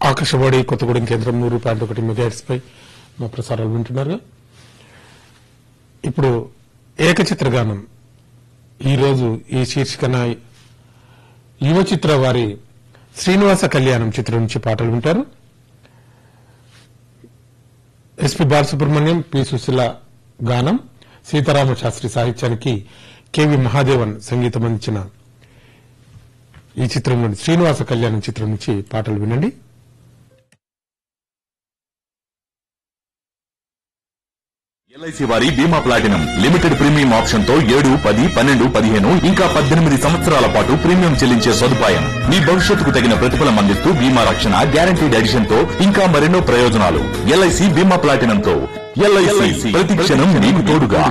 ఆకాశవాణి కొత్తగూడెం కేంద్రం నూరు పాయింట్ ఒకటి మెగాహెట్స్ పై మా ప్రసారాలు వింటున్నారు ఇప్పుడు ఏకచిత్రగానం ఈరోజు ఈ శీర్షికన యువ చిత్ర వారి శ్రీనివాస కళ్యాణం చిత్రం నుంచి పాటలు వింటారు ఎస్పి బాలసుబ్రహ్మణ్యం పి సుశీల గానం సీతారామ శాస్త్రి సాహిత్యానికి కెవి మహాదేవన్ సంగీతం అందించిన ఈ చిత్రంలోని శ్రీనివాస కళ్యాణం చిత్రం నుంచి పాటలు వినండి ఎల్ఐసి వారి బీమా ప్లాటినం లిమిటెడ్ ప్రీమియం ఆప్షన్ తో ఏడు పది పన్నెండు పదిహేను ఇంకా పద్దెనిమిది సంవత్సరాల పాటు ప్రీమియం చెల్లించే సదుపాయం మీ భవిష్యత్తుకు తగిన ప్రతిఫలం అందిస్తూ బీమా రక్షణ గ్యారంటీడ్ ఎడిషన్ తో ఇంకా మరెన్నో ప్రయోజనాలు ఎల్ఐసి బీమా ప్లాటినం తో ఎల్ఐసి ప్రతి క్షణం మీకు తోడుగా